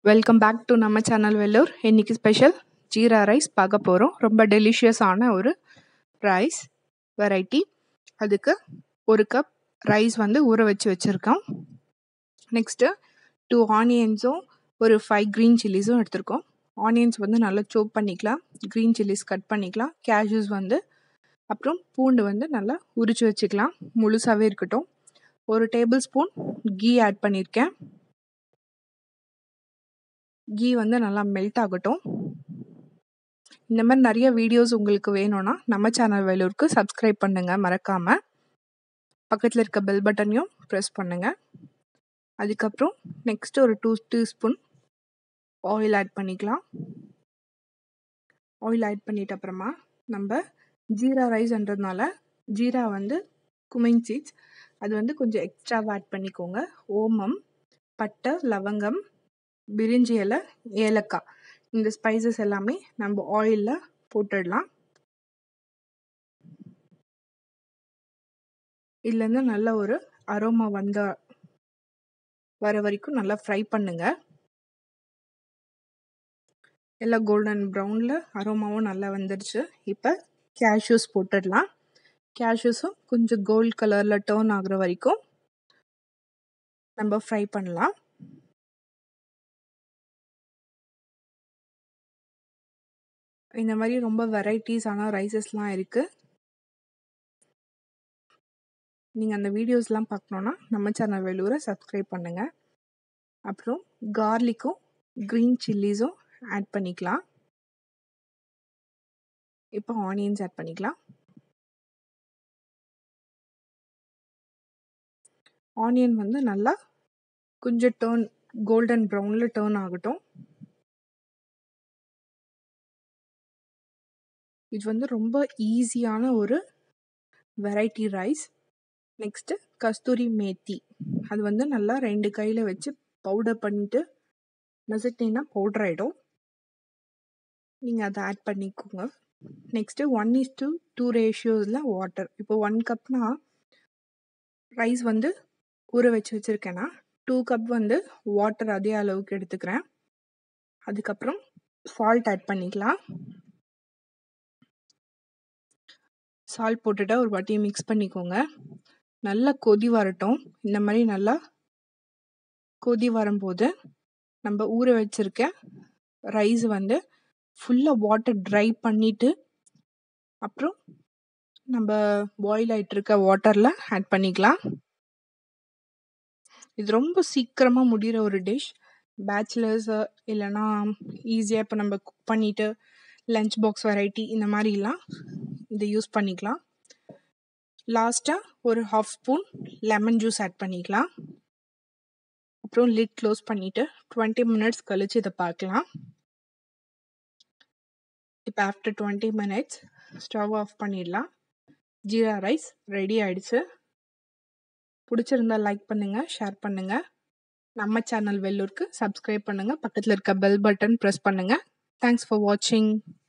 welcome back to நம்ம channel Vellore இன்னைக்கு special jeera rice பார்க்க போகிறோம் ரொம்ப டெலிஷியஸான ஒரு ரைஸ் வெரைட்டி அதுக்கு ஒரு கப் ரைஸ் வந்து ஊற வச்சு வச்சுருக்கோம் நெக்ஸ்ட்டு டூ ஆனியன்ஸும் ஒரு ஃபைவ் க்ரீன் சில்லிஸும் எடுத்திருக்கோம் ஆனியன்ஸ் வந்து நல்லா சோப் பண்ணிக்கலாம் க்ரீன் சில்லிஸ் கட் பண்ணிக்கலாம் கேஷ்யூஸ் வந்து அப்புறம் பூண்டு வந்து நல்லா உரிச்சு வச்சுக்கலாம் முழுசாகவே இருக்கட்டும் ஒரு டேபிள் ஸ்பூன் கீ ஆட் பண்ணியிருக்கேன் கீ வந்து நல்லா மெல்ட் ஆகட்டும் இந்த மாதிரி நிறைய வீடியோஸ் உங்களுக்கு வேணும்னா நம்ம சேனல் வேலூருக்கு சப்ஸ்கிரைப் பண்ணுங்கள் மறக்காமல் பக்கத்தில் இருக்க பெல் பட்டனையும் ப்ரெஸ் பண்ணுங்கள் அதுக்கப்புறம் நெக்ஸ்ட் ஒரு டூ டீஸ்பூன் ஆயில் ஆட் பண்ணிக்கலாம் ஆயில் ஆட் பண்ணிட்ட அப்புறமா நம்ம ஜீரா ரைஸ்ன்றதுனால ஜீரா வந்து குமிங் சீட்ஸ் அது வந்து கொஞ்சம் எக்ஸ்ட்ராவாக ஆட் பண்ணிக்கோங்க ஓமம் பட்டை லவங்கம் பிரிஞ்சி இலை ஏலக்காய் இந்த ஸ்பைசஸ் எல்லாமே நம்ம ஆயிலில் போட்டுடலாம் இதுலேருந்து நல்ல ஒரு அரோமா வந்த வர வரைக்கும் நல்லா ஃப்ரை பண்ணுங்க எல்லாம் கோல்டன் ப்ரௌனில் அரோமாவும் நல்லா வந்துடுச்சு இப்போ கேஷ்யூஸ் போட்டுடலாம் கேஷ்யூஸும் கொஞ்சம் கோல்ட் கலரில் டேர்ன் ஆகுற வரைக்கும் நம்ம ஃப்ரை பண்ணலாம் இந்த மாதிரி ரொம்ப வெரைட்டிஸான ரைஸஸ்லாம் இருக்குது நீங்கள் அந்த வீடியோஸ்லாம் பார்க்கணுன்னா நம்ம சேனல் வெலூரை சப்ஸ்கிரைப் பண்ணுங்கள் அப்புறம் கார்லிக்கும் க்ரீன் சில்லிஸும் ஆட் பண்ணிக்கலாம் இப்போ ஆனியன்ஸ் ஆட் பண்ணிக்கலாம் ஆனியன் வந்து நல்லா கொஞ்சம் டேர்ன் கோல்டன் ப்ரௌனில் டேர்ன் ஆகட்டும் இது வந்து ரொம்ப ஈஸியான ஒரு variety rice next kasuri methi அது வந்து நல்லா ரெண்டு கையில் வச்சு பவுடர் பண்ணிட்டு நசுட்டிங்கன்னா பவுடர் ஆகிடும் நீங்கள் அதை ஆட் பண்ணிக்கோங்க next one is two two ரேஷியோஸில் வாட்டர் இப்போ ஒன் கப்னா ரைஸ் வந்து ஊற வச்சு வச்சுருக்கேன்னா டூ கப் வந்து வாட்டர் அதே அளவுக்கு எடுத்துக்கிறேன் அதுக்கப்புறம் சால்ட் ஆட் பண்ணிக்கலாம் சால்ட் போட்டுட்டு ஒரு வாட்டி மிக்ஸ் பண்ணிக்கோங்க நல்லா கொதி வரட்டும் இந்த மாதிரி நல்லா கொதி வரும்போது நம்ம ஊற வச்சுருக்க ரைஸ் வந்து ஃபுல்லாக வாட்டர் ட்ரை பண்ணிவிட்டு அப்புறம் நம்ம பாயில் ஆகிட்டு இருக்க வாட்டரில் ஆட் பண்ணிக்கலாம் இது ரொம்ப சீக்கிரமாக முடிகிற ஒரு டிஷ் பேச்சுலர்ஸ் இல்லைனா ஈஸியாக இப்போ நம்ம குக் பண்ணிவிட்டு லஞ்ச் பாக்ஸ் வெரைட்டி இந்த மாதிரிலாம் இதை யூஸ் பண்ணிக்கலாம் லாஸ்ட்டாக ஒரு half spoon lemon juice add பண்ணிக்கலாம் அப்புறம் லிட் க்ளோஸ் பண்ணிவிட்டு டுவெண்ட்டி மினிட்ஸ் கழித்து இதை பார்க்கலாம் இப்போ after twenty minutes stove off பண்ணிடலாம் ஜீரா ரைஸ் ரெடி ஆயிடுச்சு பிடிச்சிருந்தா லைக் பண்ணுங்கள் ஷேர் பண்ணுங்கள் நம்ம சேனல் வெள்ளூருக்கு சப்ஸ்கிரைப் பண்ணுங்கள் பக்கத்தில் இருக்க பெல் பட்டன் ப்ரெஸ் பண்ணுங்கள் தேங்க்ஸ் ஃபார் வாட்சிங்